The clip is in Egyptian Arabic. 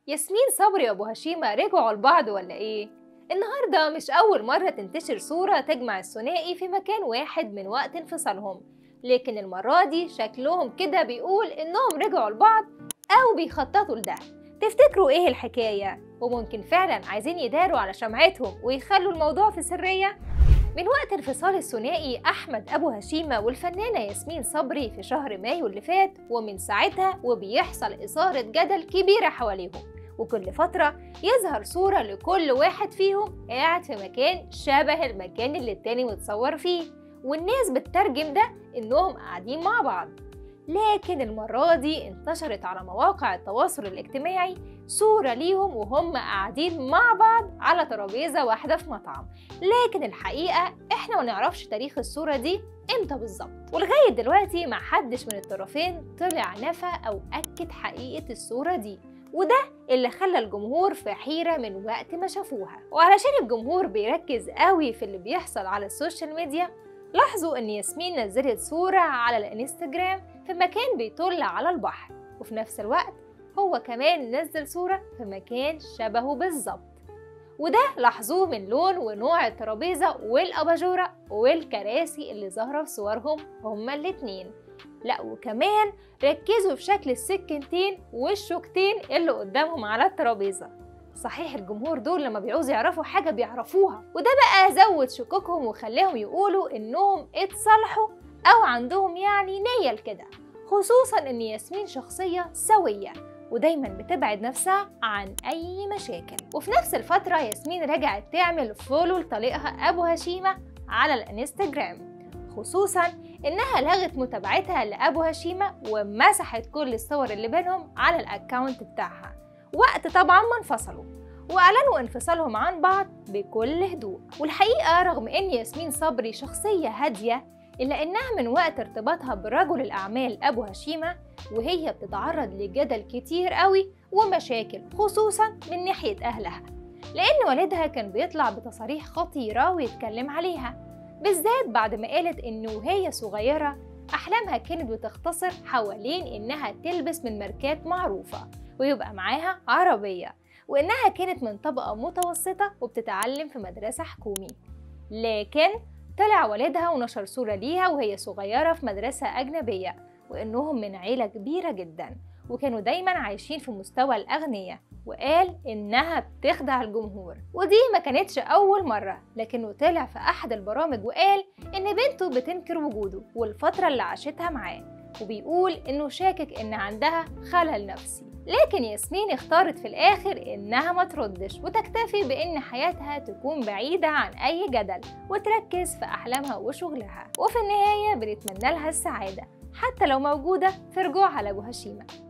ياسمين صبري وابو هشيمة رجعوا لبعض ولا ايه؟ النهاردة مش أول مرة تنتشر صورة تجمع الثنائي في مكان واحد من وقت انفصالهم لكن المرة دي شكلهم كده بيقول إنهم رجعوا لبعض أو بيخططوا لده تفتكروا ايه الحكاية؟ وممكن فعلا عايزين يداروا على شمعتهم ويخلوا الموضوع في سرية؟ من وقت انفصال الثنائي أحمد أبو هشيمة والفنانة ياسمين صبري في شهر مايو اللي فات ومن ساعتها وبيحصل إثارة جدل كبيرة حواليهم وكل فترة يظهر صورة لكل واحد فيهم قاعد في مكان شبه المكان اللي التاني متصور فيه والناس بتترجم ده إنهم قاعدين مع بعض لكن المرة دي انتشرت على مواقع التواصل الاجتماعي صورة ليهم وهم قاعدين مع بعض على ترابيزة واحدة في مطعم لكن الحقيقة احنا ما نعرفش تاريخ الصورة دي امتى بالظبط ولغاية دلوقتي ما حدش من الطرفين طلع نفى أو أكد حقيقة الصورة دي وده اللي خلى الجمهور في حيرة من وقت ما شافوها وعلشان الجمهور بيركز قوي في اللي بيحصل على السوشيال ميديا لاحظوا ان ياسمين نزلت صورة على الانستجرام في مكان بيطل على البحر وفي نفس الوقت هو كمان نزل صورة في مكان شبهه بالظبط وده لاحظوه من لون ونوع الترابيزة والأباجورة والكراسي اللي ظاهرة في صورهم هما الاتنين لا وكمان ركزوا في شكل السكينتين والشوكتين اللي قدامهم على الترابيزة صحيح الجمهور دول لما بيعوزوا يعرفوا حاجة بيعرفوها وده بقى زود شكوكهم وخلاهم يقولوا إنهم اتصالحوا أو عندهم يعني نية لكده خصوصا إن ياسمين شخصية سوية ودايما بتبعد نفسها عن أي مشاكل وفي نفس الفترة ياسمين رجعت تعمل فولو لطليقها أبو هشيمة على الانستجرام خصوصا إنها لغت متابعتها لأبو هشيمة ومسحت كل الصور اللي بينهم على الأكاونت بتاعها وقت طبعا ما انفصلوا واعلنوا انفصالهم عن بعض بكل هدوء والحقيقه رغم ان ياسمين صبري شخصيه هاديه الا انها من وقت ارتباطها برجل الاعمال ابو هشيمه وهي بتتعرض لجدل كتير قوي ومشاكل خصوصا من ناحيه اهلها لان والدها كان بيطلع بتصاريح خطيره ويتكلم عليها بالذات بعد ما قالت انه وهي صغيره احلامها كانت بتختصر حوالين انها تلبس من ماركات معروفه ويبقى معاها عربية وإنها كانت من طبقة متوسطة وبتتعلم في مدرسة حكومي لكن طلع والدها ونشر صورة ليها وهي صغيرة في مدرسة أجنبية وإنهم من عيلة كبيرة جدا وكانوا دايما عايشين في مستوى الأغنياء وقال إنها بتخدع الجمهور ودي ما كانتش أول مرة لكنه طلع في أحد البرامج وقال إن بنته بتنكر وجوده والفترة اللي عاشتها معاه وبيقول إنه شاكك إن عندها خلل نفسي لكن ياسمين اختارت في الآخر إنها ما تردش وتكتفي بإن حياتها تكون بعيدة عن أي جدل وتركز في أحلامها وشغلها وفي النهاية بنتمنى لها السعادة حتى لو موجودة في رجوعها لأبو هشيمة